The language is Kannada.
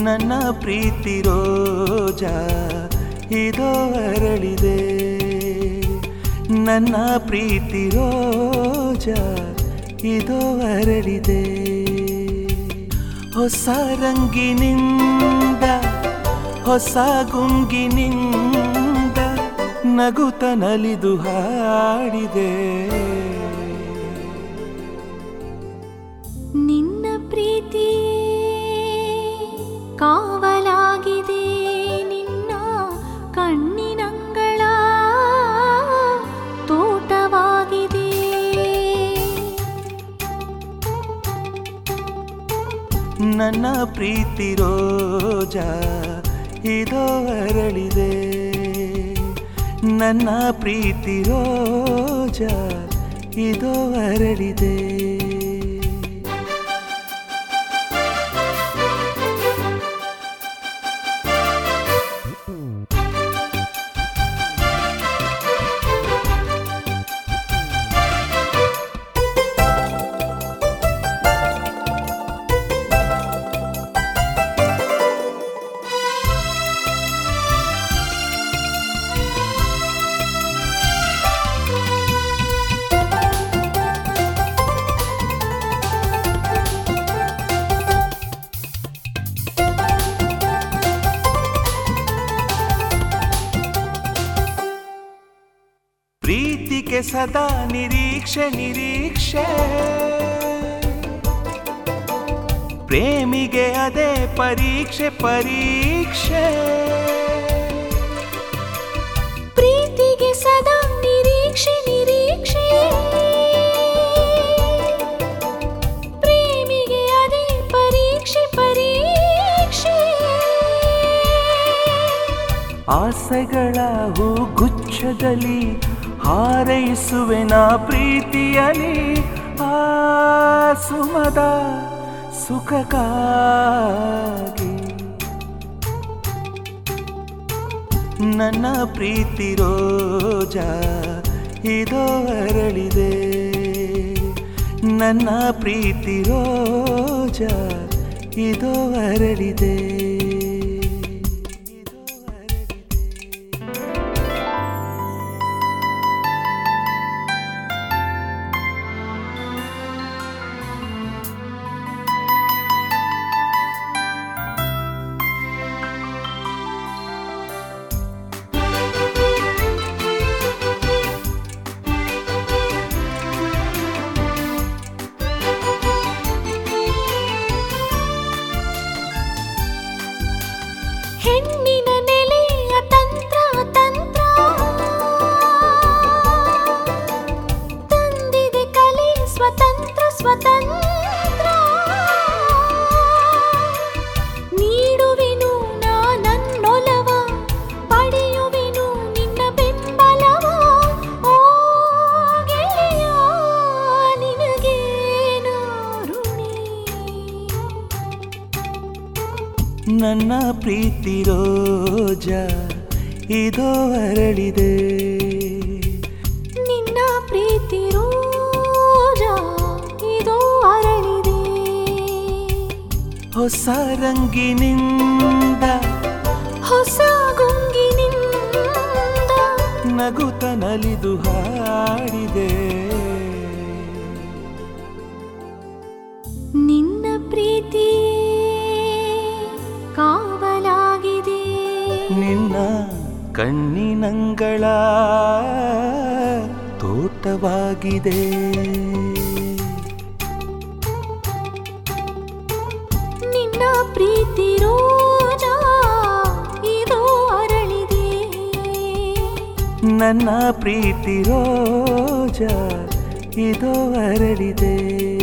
ನನ್ನ ಪ್ರೀತಿ ರೋಜ ಇದೋ ಅರಳಿದೆ ನನ್ನ ಪ್ರೀತಿ ರೋಜ ಇದೋ ಅರಳಿದೆ ಹೊಸ ರಂಗಿನಿಂದ ಹೊಸ ಗುಂಗಿನಿಂದ ನಗುತ್ತ ನಲಿದು ಹಾಡಿದೆ ನಿನ್ನ ಪ್ರೀತಿ ಕಾವಲಾಗಿದೆ ನಿನ್ನ ಕಣ್ಣಿನಂಗಳ ತೋಟವಾಗಿದೆ ನನ್ನ ಪ್ರೀತಿ ರೋಜ ಇದೋ ಅರಳಿದೆ ನನ್ನ ಪ್ರೀತಿ ರೋಜ ಇದೋ ಅರಳಿದೆ ಪ್ರೀತಿಗೆ ಸದಾ ನಿರೀಕ್ಷೆ ನಿರೀಕ್ಷೆ ಪ್ರೇಮಿಗೆ ಅದೇ ಪರೀಕ್ಷೆ ಪರೀಕ್ಷೆ ಪ್ರೀತಿಗೆ ಸದಾ ನಿರೀಕ್ಷೆ ನಿರೀಕ್ಷೆ ಪ್ರೇಮಿಗೆ ಅದೇ ಪರೀಕ್ಷೆ ಪರೀಕ್ಷೆ ಆಸೆಗಳ ಹೂಗುಚ್ಛದಲ್ಲಿ ಹಾರೈಸುವೆ ನಾ ಪ್ರೀತಿಯಲಿ ಆ ಸುಮದ ಸುಖಕ್ಕಾಗಿ ನನ್ನ ಪ್ರೀತಿ ರೋಜ ಇದೋ ಅರಳಿದೆ ನನ್ನ ಪ್ರೀತಿ ರೋಜ ಇದೋ ಅರಳಿದೆ ಇದೋ ಅರಳಿದೆ. ಹೆಣ್ಣಿನ ನೆಲೆಯ ತಂತ್ರ ತಂತ್ರ ತಂದಿದೆ ಕಲೆ ಸ್ವತಂತ್ರ ಸ್ವತಂತ್ರ ನೀಡುವೆನು ನಾ ನನ್ನೊಲವ ಪಡೆಯುವೆನು ನಿನ್ನ ಬೆಂಬಲವ ಓ ಗೆಳೆಯ ನಿನಗೇನು ಋಣಿ ನನ್ನ ಪ್ರೀತಿ ರೋಜ ಇದೋ ಅರಳಿದೆ ನಿನ್ನ ಪ್ರೀತಿ ರೋಜ ಇದು ಅರಳಿದೆ ಹೊಸ ರಂಗಿನಿಂದ ಹೊಸ ಗುಂಗಿನಿಂದ ನಗುತ್ತ ನಲಿದು ಹಾಡಿದೆ ನಿನ್ನ ಪ್ರೀತಿ ಕಾವಲಾಗಿದೆ ನಿನ್ನ ಕಣ್ಣಿನಂಗಳ ತೋಟವಾಗಿದೆ ನಿನ್ನ ಪ್ರೀತಿ ರೋಜ ಇದು ಅರಳಿದೆ ನನ್ನ ಪ್ರೀತಿ ರೋಜ ಇದೋ ಅರಳಿದೆ